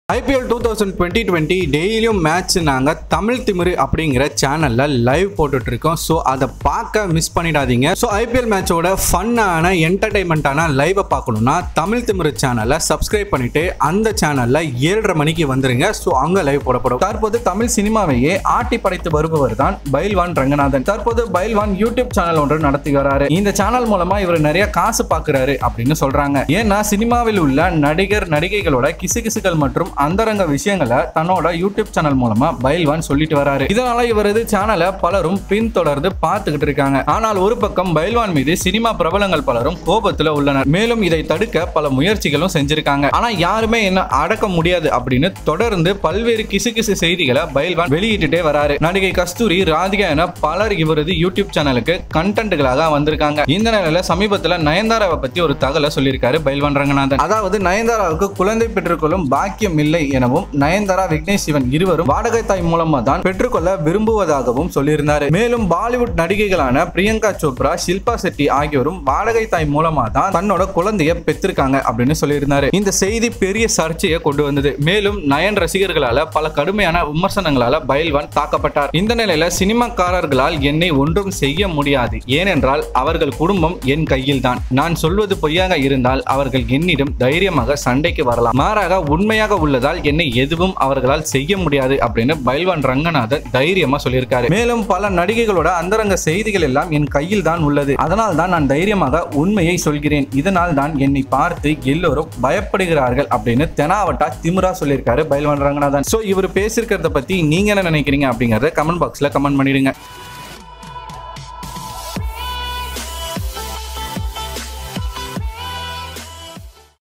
IPL two thousand twenty twenty டெய்லியும் match நாங்கள் தமிழ் திமிரு அப்படிங்கிற சேனலில் லைவ் போட்டுட்டு இருக்கோம் ஸோ அதை பார்க்க மிஸ் பண்ணிடாதீங்க ஸோ ஐபிஎல் மேட்சோட ஃபன்னான என்டர்டைன்மெண்ட்டான லைவை பார்க்கணும்னா தமிழ் திமிரு சேனலை சப்ஸ்கிரைப் பண்ணிட்டு அந்த சேனலில் ஏழரை மணிக்கு வந்துருங்க ஸோ அங்கே லைவ் போடப்படும் தற்போது தமிழ் சினிமாவையே ஆட்டி படைத்து வருபவர் தான் பைல்வான் ரங்கநாதன் தற்போது பைல்வான் யூடியூப் சேனல் ஒன்று நடத்தி வராரு இந்த சேனல் மூலமா இவர் நிறைய காசு பார்க்குறாரு அப்படின்னு சொல்றாங்க ஏன்னா சினிமாவில் உள்ள நடிகர் நடிகைகளோட கிசுகிசுகள் மற்றும் அந்தரங்க விஷயங்களை தன்னோட யூடியூப் சேனல் மூலமா பைல்வான் சொல்லிட்டு வராரு இதனால இவரது சேனலை பலரும் பின்தொடர்ந்து பார்த்துக்கிட்டு இருக்காங்க ஆனால் ஒரு பக்கம் பைல்வான் மீது சினிமா பிரபலங்கள் பலரும் கோபத்துல உள்ளனர் மேலும் இதை தடுக்க பல முயற்சிகளும் செஞ்சிருக்காங்க ஆனா யாருமே என்ன அடக்க முடியாது அப்படின்னு தொடர்ந்து பல்வேறு கிசுகிசு செய்திகளை பைல்வான் வெளியிட்டுட்டே வராரு நடிகை கஸ்தூரி ராதிகா என பலர் இவரது யூடியூப் சேனலுக்கு கண்டென்ட்களாக வந்திருக்காங்க இந்த நிலையில சமீபத்துல நயன்தாராவை பத்தி ஒரு தகவலை சொல்லியிருக்காரு பைல்வான் ரங்கநாதன் அதாவது நயன்தாராவுக்கு குழந்தை பெற்றுக்கொள்ளும் பாக்கியம் இல்லை எனவும் நயன்தாரா விக்னேஷ் சிவன் இருவரும் வாடகை தாய் மூலமா தான் பெற்றுக்கொள்ள விரும்புவதாகவும் சொல்லியிருந்தாரு மேலும் பாலிவுட் நடிகைகளான பிரியங்கா சோப்ரா ஷில்பா செட்டி ஆகியோரும் வாடகை தாய் மூலமா தான் தன்னோட குழந்தைய பெற்றிருக்காங்க அப்படின்னு சொல்லியிருந்தாரு இந்த செய்தி பெரிய சர்ச்சையை கொண்டு வந்தது மேலும் நயன் ரசிகர்களால பல கடுமையான விமர்சனங்களால பைல்வான் தாக்கப்பட்டார் இந்த நிலையில சினிமாக்காரர்களால் என்னை ஒன்றும் செய்ய முடியாது ஏனென்றால் அவர்கள் குடும்பம் என் கையில் தான் நான் சொல்வது பொய்யாக இருந்தால் அவர்கள் என்னிடம் தைரியமாக சண்டைக்கு வரலாம் மாறாக உண்மையாக உள்ளதால் என்னை எதுவும் அவர்களால் செய்ய முடியாது அப்படின்னு பைல்வான் ரங்கநாதன் தைரியமா சொல்லியிருக்காரு மேலும் பல நடிகைகளோட அந்தரங்க செய்திகள் எல்லாம் என் கையில் தான் உள்ளது அதனால் தான் நான் தைரியமாக உண்மையை சொல்கிறேன் இதனால் தான் என்னை பார்த்து எல்லோரும் பயப்படுகிறார்கள் அப்படின்னு தெனாவட்டா திமிரா சொல்லியிருக்காரு பைல்வான் ரங்கநாதன் சோ இவர் பேசியிருக்கிறத பத்தி நீங்க என்ன நினைக்கிறீங்க அப்படிங்கறத கமெண்ட் பாக்ஸ்ல கமெண்ட் பண்ணிடுங்க